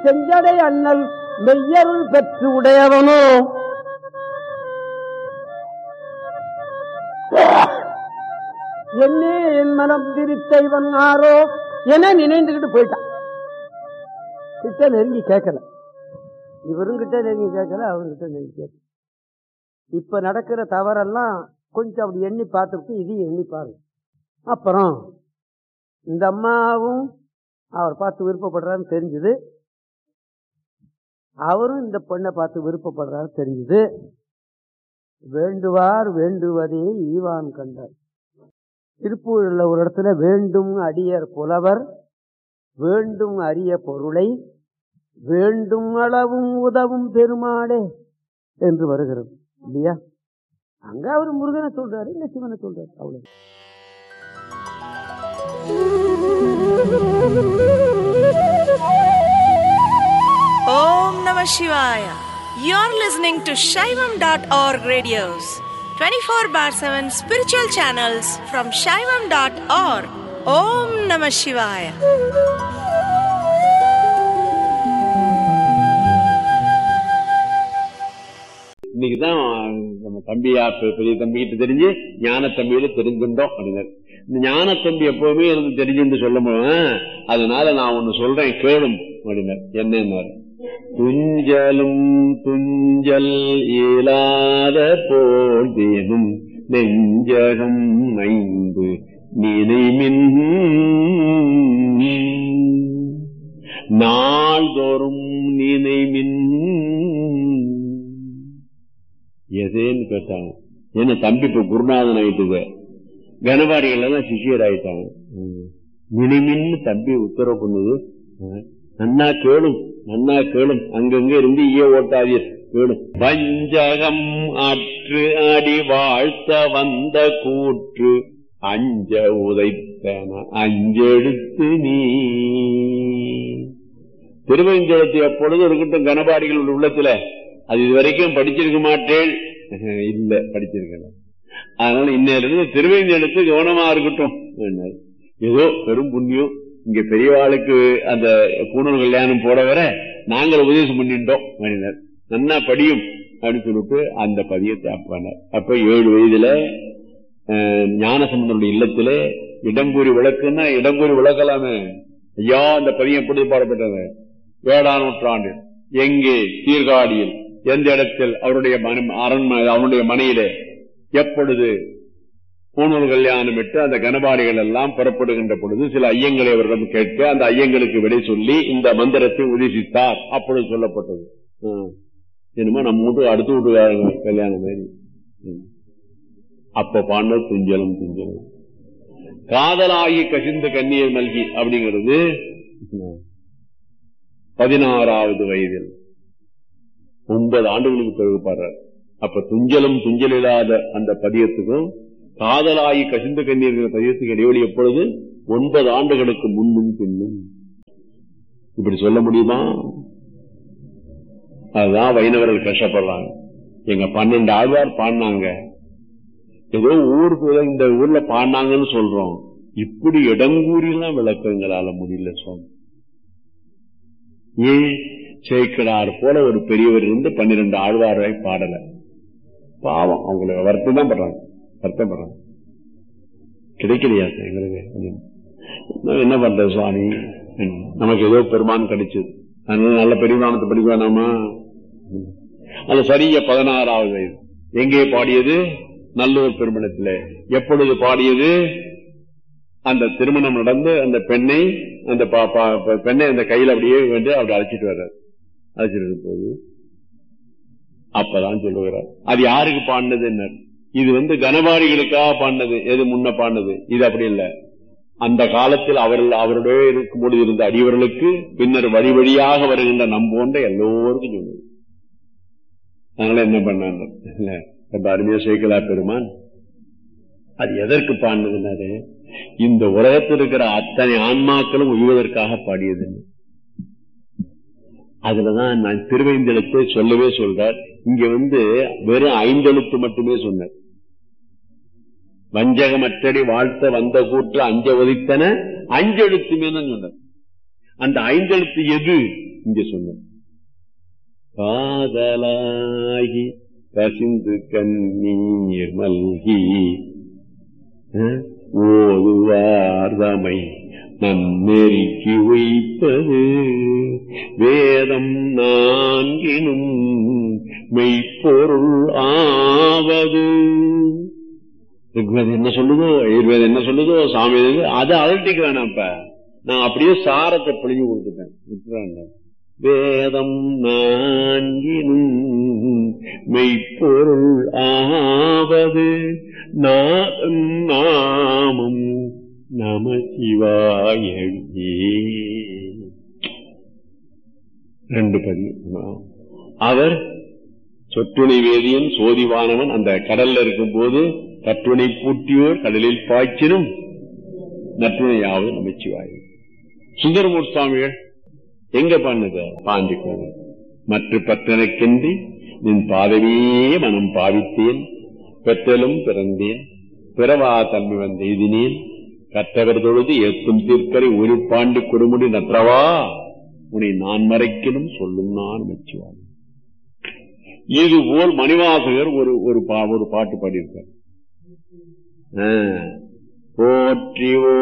செஞ்சடை அண்ணல் மெய்யருள் பெற்று உடையவனோ என்னே என் மனம் திரித்த இவன் ஆரோ என நினைந்துகிட்டு போயிட்டான் கிட்ட நெருங்கி கேட்கல இவரும் கிட்ட நெருங்கி கேட்கல அவர்கிட்ட நெருங்கி கேட்கல இப்ப நடக்கிற தவறெல்லாம் கொஞ்சம் அப்படி எண்ணி பார்த்துட்டு இதையும் எண்ணி பாருங்க அப்புறம் இந்த அம்மாவும் அவர் பார்த்து விருப்பப்படுறாருன்னு தெரிஞ்சது அவரும் இந்த பெண்ணை பார்த்து விருப்பப்படுறாரு தெரிஞ்சது வேண்டுவார் வேண்டுவதே ஈவான் கண்டார் திருப்பூரில் ஒரு இடத்துல வேண்டும் அடியர் புலவர் வேண்டும் அரிய பொருளை வேண்டும் அளவும் உதவும் பெருமாளே என்று வருகிறது இல்லையா அங்க அவர் முருகனை சொல்றாரு இல்ல சிவனை சொல்றாரு அவ்வளவு Om Namah Shivaya. You're listening to Shaivam.org radios, 24 bar 7 spiritual channels from Shaivam.org. Om Namah Shivaya. இன்னைக்குதான் நம்ம தம்பியா பெ- பெரிய தம்பிகிட்ட தெரிஞ்சு ஞான தம்பியில தெரிஞ்சுட்டோம் அப்படின்னாரு இந்த ஞான தம்பி எப்பவுமே இருந்து தெரிஞ்சுன்னு சொல்ல அதனால நான் ஒண்ணு சொல்றேன் கேளும் அப்படின்னாரு என்னன்னாரு துஞ்சலும் துஞ்சல் இயலாத போல் தேனும் நெஞ்சகம் ஐந்து நினைமின் நாள்தோறும் நினைமின் எதேன்னு கேட்டாங்க என்ன தம்பி இப்ப குருநாதன் ஆயிட்டுது கனபாடிகள் எல்லாம் சிஷியர் ஆயிட்டாங்க ம். மினிமின்னு தம்பி உத்தரவு பண்ணுது ம். நன்னா கேளும் நன்னா கேளும் அங்கங்க இருந்து ஈய ஓட்டாதீர் கேளும் வஞ்சகம் அற்று அடி வாழ்த்த வந்த கூற்று அஞ்ச உதைத்தன அஞ்செடுத்து நீ திருவஞ்சலத்தை எப்பொழுது இருக்கட்டும் கனபாடிகள் உள்ளத்துல அது இதுவரைக்கும் படிச்சிருக்க மாட்டேன் இல்ல படிச்சிருக்கேன் அதனால இன்னிலிருந்து திருவேந்தெழுத்து கவனமா இருக்கட்டும் என்றார். ஏதோ பெரும் புண்ணியம் இங்க பெரியவாளுக்கு அந்த பூணூல் கல்யாணம் போட வர நாங்கள் உபதேசம் பண்ணிட்டோம் அப்படின்னார். நன்னா படியும் அப்படின்னு சொல்லிட்டு அந்த பதியத்தை அப்பானார் அப்ப ஏழு வயதுல அஹ், ஞானசம்பந்தனுடைய இல்லத்திலே இடம்பூரி விளக்குன்னா இடம்பூரி விளக்கலாமே ஐயா அந்த பதியம் எப்படி பாடப்பட்டது ஏழாம் நூற்றாண்டு எங்கே சீர்காழியில் எந்த இடத்தில் அவருடைய மன- அரண்மனை அவனுடைய மனையிலே எப்பொழுது பூணூல் கல்யாணம் விட்டு அந்த கனபாடிகள் எல்லாம் புறப்படுகின்ற பொழுது சில ஐயங்களை அவரிடம் கேட்க அந்த ஐயங்களுக்கு விடை சொல்லி இந்த மந்திரத்தை உதேசித்தார் அப்பொழுது சொல்லப்பட்டது ம். என்னமோ நம்ம வீட்டு அடுத்த வீட்டுக்காரங்க கல்யாணம் மாதிரி ம். அப்ப பாண்ட துஞ்சலும் துஞ்சலும் காதலாகி கசிந்த கண்ணீர் மல்கி அப்படிங்கிறது ம், பதினாறாவது வயதில் ஒன்பது ஆண்டுகளுக்கு பிறகு பாடுறார் அப்ப துஞ்சலும் துஞ்சல் இல்லாத அந்த பதியத்துக்கும் காதலாகி கசிந்த கண்ணீர் பதியத்துக்கு இடைவெளி எப்பொழுது ஒன்பது ஆண்டுகளுக்கு முன்னும் பின்னும் இப்படி சொல்ல முடியுமா அதுதான் வைணவர்கள் கஷ்டப்படுறாங்க எங்க பன்னெண்டு ஆழ்வார் பாடினாங்க ஏதோ ஊருக்கு இந்த ஊர்ல பாடினாங்கன்னு சொல்றோம் இப்படி இடங்கூறிலாம் விளக்கங்களால முடியல சுவாமி ஏன் சேக்கடார் போல ஒரு பெரியவர் இருந்து பன்னிரண்டு ஆழ்வாரை பாடல பாவம் அவங்களை வருத்தம் தான் பண்றாங்க வருத்தம் பண்றாங்க கிடைக்கலையா சார் எங்களுக்கு அப்படின்னு. நான் என்ன பண்றது சுவாமி ம். நமக்கு ஏதோ பெருமான் கிடைச்சது அதனால நல்ல பெருமானத்தை படிக்க வேணாமா ம். அது சரியா பதினாறாவது வயது எங்கே பாடியது நல்லூர் திருமணத்துல எப்பொழுது பாடியது அந்த திருமணம் நடந்து அந்த பெண்ணை அந்த பா- பா- ப- பெண்ணை அந்த கையில அப்படியே வந்து அப்படி அழைச்சிட்டு வர்றார் அழைச்சிட்டு வரும் போது அப்பதான் சொல்லுகிறார் அது யாருக்கு பாடினது என்ன இது வந்து கனபாடிகளுக்காக பாடினது எது முன்ன பாடினது இது அப்படி இல்ல அந்த காலத்தில் அவர்கள் அவருடைய இருக்கும்போது இருந்த அடியவர்களுக்கு பின்னர் வழி வழியாக வருகின்ற நம்போன்ற எல்லோருக்கும் சொல்லுது அதனால என்ன பண்ணாங்க இல்ல ரொம்ப அருமையா சேர்க்கலா பெருமான் அது எதற்கு பாடினதுன்னாரு இந்த உலகத்தில் இருக்கிற அத்தனை ஆன்மாக்களும் உய்வதற்காக பாடியது அதுலதான் நான் திருவைந்தெழுத்தை சொல்லவே சொல்றார் இங்க வந்து வெறும் ஐந்தெழுத்து மட்டுமே சொன்னார் வஞ்சகமற்றடி வாழ்த்த வந்த கூற்று அஞ்ச ஒதித்தன அஞ்செழுத்துமே தான் சொன்னார் அந்த ஐந்தெழுத்து எது இங்க சொன்ன காதலாகி கசிந்து கண்ணீர் மல்கி அஹ், ஓதுவார்தமை நன்னெறிக்கு வைப்பது வேதம் நான்கினும் மெய்ப்பொருள் ஆவது ரிக்வேதம் என்ன சொல்லுதோ ஆயுர்வேதம் என்ன சொல்லுதோ சாமி எது, அதை அழட்டிக்க வேணாம் இப்ப நான் அப்படியே சாரத்தை பிழிஞ்சு கொடுத்துட்டேன் விட்டுறாங்க வேதம் நான்கினும் மெய்ப்பொருள் ஆவது நாதன் நாமம் நம சிவாயே ரெண்டு பதிவு அவர் சொற்றுணை வேதியன் சோதிவானவன் அந்த கடல்ல இருக்கும் போது கற்றுணை பூட்டியோர் கடலில் பாய்ச்சினும் நற்றுணையாவது நமச்சிவாய் சுந்தரமூர் சுவாமிகள் எங்க பண்ணது பாண்டி கோவில் மற்ற பற்றனக்கென்றி நின் பாதமே மனம் பாவித்தேன் பெற்றலும் பிறந்தேன் பிறவா தன்மை வந்த எதினேன் கற்றவர் தொழுது ஏத்தும் தீர்க்கரை ஒரு பாண்டி கொடுமுடி நற்றவா உன்னை நான் மறைக்கணும் சொல்லும் நான் மெச்சுவான் இது போல் மணிவாசகர் ஒரு ஒரு பா- ஒரு பாட்டு பாடியிருக்கார் ஆ. போற்றி